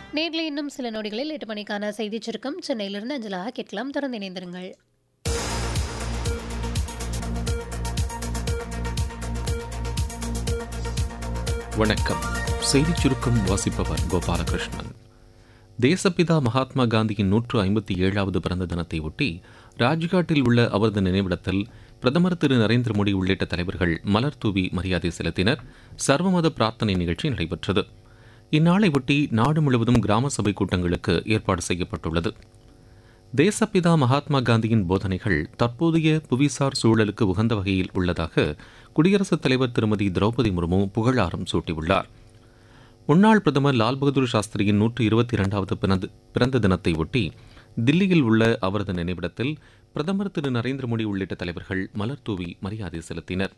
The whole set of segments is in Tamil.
நேரில் இன்னும் சில நொடிகளில் எட்டு மணிக்கான செய்திச் சுருக்கம் சென்னையிலிருந்து அஞ்சலாக கேட்கலாம் தொடர்ந்து இணைந்திருங்கள் வணக்கம் செய்திச் சுருக்கம் வாசிப்பவர் கோபாலகிருஷ்ணன் தேசப்பிதா மகாத்மா காந்தியின் நூற்று ஐம்பத்தி ஏழாவது பிறந்த தினத்தை ஒட்டி ராஜ்காட்டில் உள்ள அவரது நினைவிடத்தில் பிரதமர் திரு நரேந்திர மோடி உள்ளிட்ட தலைவர்கள் மலர் தூவி மரியாதை செலுத்தினர் சர்வமத பிரார்த்தனை நிகழ்ச்சி நடைபெற்றது இந்நாளை ஒட்டி நாடு முழுவதும் கிராம சபை கூட்டங்களுக்கு ஏற்பாடு செய்யப்பட்டுள்ளது தேசப்பிதா மகாத்மா காந்தியின் போதனைகள் தற்போதைய புவிசார் சூழலுக்கு உகந்த வகையில் உள்ளதாக குடியரசுத் தலைவர் திருமதி திரௌபதி முர்மு புகழாரம் சூட்டியுள்ளார் முன்னாள் பிரதமர் லால் பகதூர் சாஸ்திரியின் நூற்று இருபத்தி இரண்டாவது பிறந்த பிறந்த தினத்தை ஒட்டி தில்லியில் உள்ள அவரது நினைவிடத்தில் பிரதமர் திரு நரேந்திர மோடி உள்ளிட்ட தலைவர்கள் மலர் தூவி மரியாதை செலுத்தினர்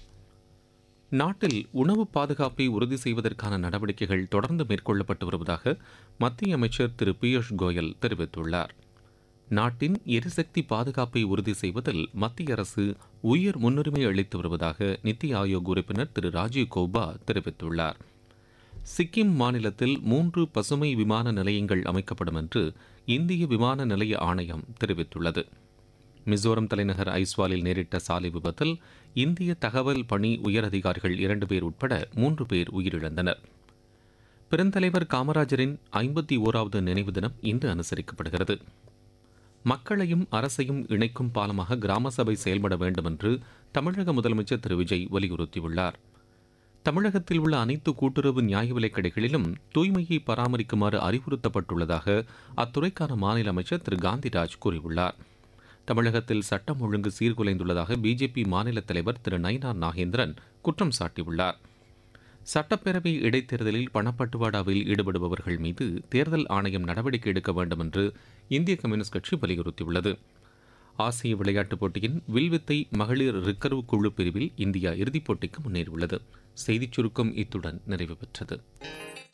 நாட்டில் உணவு பாதுகாப்பை உறுதி செய்வதற்கான நடவடிக்கைகள் தொடர்ந்து மேற்கொள்ளப்பட்டு வருவதாக மத்திய அமைச்சர் திரு பியூஷ் கோயல் தெரிவித்துள்ளார் நாட்டின் எரிசக்தி பாதுகாப்பை உறுதி செய்வதில் மத்திய அரசு உயர் முன்னுரிமை அளித்து வருவதாக நித்தி ஆயோக் உறுப்பினர் திரு ராஜீவ் கௌபா தெரிவித்துள்ளார் சிக்கிம் மாநிலத்தில் மூன்று பசுமை விமான நிலையங்கள் அமைக்கப்படும் என்று இந்திய விமான நிலைய ஆணையம் தெரிவித்துள்ளது மிசோரம் தலைநகர் ஐஸ்வாலில் நேரிட்ட சாலை விபத்தில் இந்திய தகவல் பணி உயரதிகாரிகள் இரண்டு பேர் உட்பட மூன்று பேர் உயிரிழந்தனர் பெருந்தலைவர் காமராஜரின் ஐம்பத்தி ஓராவது நினைவு தினம் இன்று அனுசரிக்கப்படுகிறது மக்களையும் அரசையும் இணைக்கும் பாலமாக கிராம சபை செயல்பட வேண்டும் என்று தமிழக முதலமைச்சர் திரு விஜய் வலியுறுத்தியுள்ளார் தமிழகத்தில் உள்ள அனைத்து கூட்டுறவு நியாய விலைக் கடைகளிலும் தூய்மையை பராமரிக்குமாறு அறிவுறுத்தப்பட்டுள்ளதாக அத்துறைக்கான மாநில அமைச்சர் திரு காந்திராஜ் கூறியுள்ளார் தமிழகத்தில் சட்டம் ஒழுங்கு சீர்குலைந்துள்ளதாக பிஜேபி மாநில தலைவர் திரு நயினார் நாகேந்திரன் குற்றம் சாட்டியுள்ளார் சட்டப்பேரவை இடைத்தேர்தலில் பணப்பட்டுவாடாவில் ஈடுபடுபவர்கள் மீது தேர்தல் ஆணையம் நடவடிக்கை எடுக்க வேண்டும் என்று இந்திய கம்யூனிஸ்ட் கட்சி வலியுறுத்தியுள்ளது ஆசிய விளையாட்டுப் போட்டியின் வில்வித்தை மகளிர் ரிக்கர்வ் குழு பிரிவில் இந்தியா இறுதிப் போட்டிக்கு முன்னேறியுள்ளது செய்திச் சுருக்கம் இத்துடன் நிறைவு பெற்றது